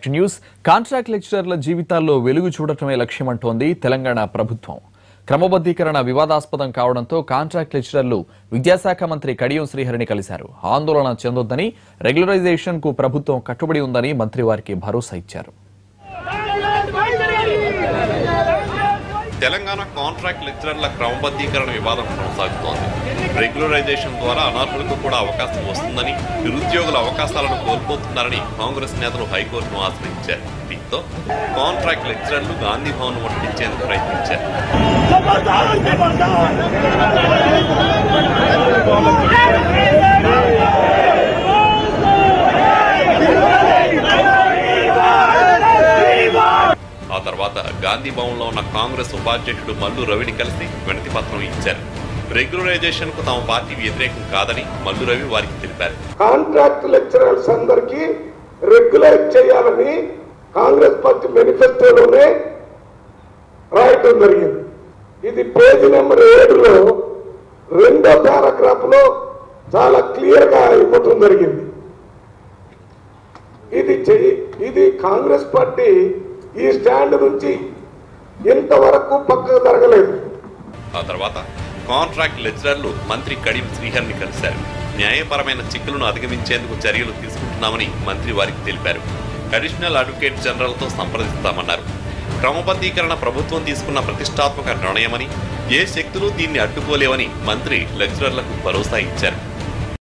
to news contract లెక్చరర్ల జీవితాల్లో వెలుగు చూడటమే లక్ష్యమంటోంది తెలంగాణ ప్రభుత్వం క్రమబద్ధీకరణ వివాదాస్పదం కావడంతో కాంట్రాక్ట్ లెక్చరర్లు విద్యాశాఖ మంత్రి కడియం శ్రీహరిని కలిశారు ఆందోళన చెందొద్దని రెగ్యులరైజేషన్ కు ప్రభుత్వం కట్టుబడి ఉందని మంత్రి వారికి భరోసా ఇచ్చారు తెలంగాణ కాంట్రాక్ట్ లెక్చరర్ల క్రమబద్ధీకరణ వివాదం కొనసాగుతోంది రెగ్యులరైజేషన్ ద్వారా అనర్హులకు కూడా అవకాశం వస్తుందని నిరుద్యోగుల అవకాశాలను కోల్పోతున్నారని కాంగ్రెస్ నేతలు హైకోర్టును ఆశ్రయించారు దీంతో కాంట్రాక్ట్ లెక్చరర్లు గాంధీ భవన్ ముట్టించేందుకు ప్రయత్నించారు ఆ తర్వాత గాంధీ భవన్ లో ఉన్న కాంగ్రెస్ ఉపాధ్యక్షుడు మల్లు రవిని కలిసి వినతి పత్రం ఇచ్చారు రెగ్యులరైజేషన్ కు తమ పార్టీ వ్యతిరేకం కాదని మల్లు రవి వారికి తెలిపారు కాంట్రాక్ట్ లెక్చరర్స్ అందరికీ రెగ్యులైజ్ చేయాలని కాంగ్రెస్ పార్టీ మేనిఫెస్టోలోనే రాయటం జరిగింది ఇది పేజీ నెంబర్ ఏడులో రెండో పారాగ్రాఫ్ లో చాలా క్లియర్ గా ఇవ్వటం జరిగింది ఇది చెయ్యి ఇది కాంగ్రెస్ పార్టీ ఈ స్టాండ్ నుంచి ఇంతవరకు పక్కకు జరగలేదు ఆ తర్వాత కాంట్రాక్ట్ లెక్చరర్లు మంత్రి కడియం శ్రీహర్ని కలిశారు న్యాయపరమైన చిక్కులను అధిగమించేందుకు చర్యలు తీసుకుంటున్నామని మంత్రి వారికి తెలిపారు అడిషనల్ అడ్వకేట్ జనరల్తో సంప్రదిస్తామన్నారు క్రమబద్ధీకరణ ప్రభుత్వం తీసుకున్న ప్రతిష్టాత్మక నిర్ణయమని ఏ శక్తులు దీన్ని అడ్డుకోలేవని మంత్రి లెక్చరర్లకు భరోసా ఇచ్చారు